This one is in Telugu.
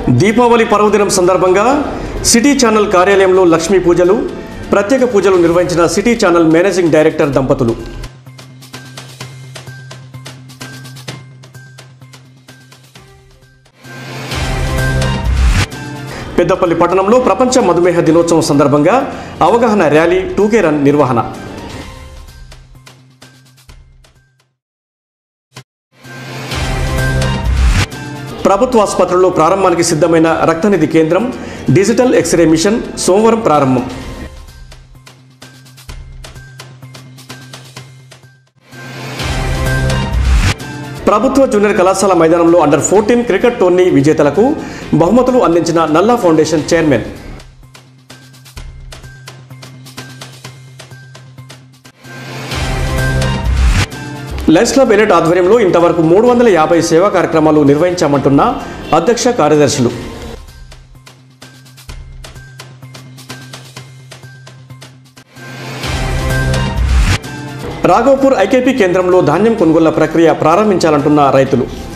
దీపావళి పర్వదినం సందర్భంగా సిటీ ఛానల్ కార్యాలయంలో లక్ష్మీ పూజలు ప్రత్యేక పూజలు నిర్వహించిన సిటీ ఛానల్ మేనేజింగ్ డైరెక్టర్ దంపతులు పెద్దపల్లి పట్టణంలో ప్రపంచ మధుమేహ దినోత్సవం సందర్భంగా అవగాహన ర్యాలీ టూకే రన్ నిర్వహణ ప్రభుత్వ ఆసుపత్రుల్లో ప్రారంభానికి సిద్ధమైన రక్తనిధి కేంద్రం డిజిటల్ ఎక్స్రే మిషన్ సోమవారం ప్రారంభం ప్రభుత్వ జూనియర్ కళాశాల మైదానంలో అండర్ ఫోర్టీన్ క్రికెట్ టోర్నీ విజేతలకు బహుమతులు అందించిన Nalla foundation chairman lions club elite ఆధ్వర్యంలో ఇంతవరకు మూడు వందల యాభై సేవా కార్యక్రమాలు నిర్వహించామంటున్న అధ్యక్ష కార్యదర్శులు రాఘవపూర్ ఐకేపీ కేంద్రంలో ధాన్యం కొనుగోళ్ల ప్రక్రియ ప్రారంభించాలంటున్న రైతులు